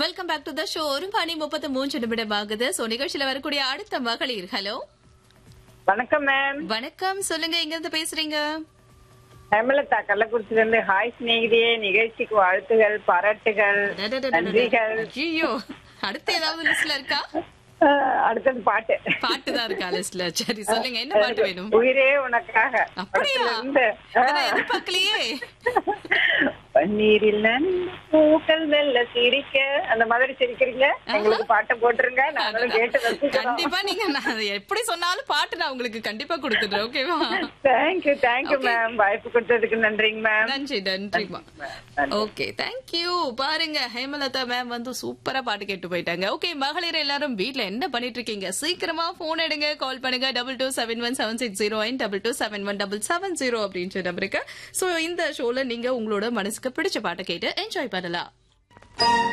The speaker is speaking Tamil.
Welcome back to the show ஒரு மணி முப்பத்து மூன்று நிமிடம் ஆகுது சோ நிகழ்ச்சியில வரக்கூடிய அடுத்த மகளிர் ஹலோ வணக்கம் மேம் வணக்கம் சொல்லுங்க எங்க இருந்து பேசுறீங்க ஹேமலதா கள்ளக்குறிச்சில இருந்து ஹாய் சிநேகிதியே நிகழ்ச்சிக்கு வாழ்த்துகள் பாராட்டுகள் நன்றிகள் ஐயோ அடுத்து ஏதாவது லிஸ்ட்ல இருக்கா அஹ், அடுத்தது பாட்டு பாட்டு தான் இருக்கா லிஸ்ட்ல சரி சொல்லுங்க என்ன பாட்டு வேணும் உயிரே உனக்காக அப்படியா படத்துல இருந்து. அதை நான் எதிர்பார்க்கலையே பன்னீரில் நன்கு பூக்கள் மெல்ல சிரிக்க அந்த மாதிரி சிரிக்கிறீங்க எங்களுக்கு பாட்டை போட்டுருங்க நாங்களும் கேட்டு ரசிக்கிறோம் கண்டிப்பா நீங்க நான் எப்படி சொன்னாலும் பாட்டு நான் உங்களுக்கு கண்டிப்பா கொடுத்துடுறேன் ஓகேவா தேங்க்யூ தேங்க்யூ மேம் வாய்ப்பு கொடுத்ததுக்கு நன்றிங்க மேம் நன்றி நன்றிமா ஓகே தேங்க்யூ பாருங்க ஹேமலதா மேம் வந்து சூப்பரா பாட்டு கேட்டு போயிட்டாங்க ஓகே மகளிர் எல்லாரும் வீட்ல என்ன பண்ணிட்டு இருக்கீங்க சீக்கிரமா போன் எடுங்க கால் பண்ணுங்க double two seven one seven six zero double two seven one double seven zero அப்படின்ற நம்பருக்கு சோ இந்த ஷோல நீங்க உங்களோட மனசுக்கு பிடிச்ச பாட்டை கேட்டு என்ஜாய் பண்ணலாம்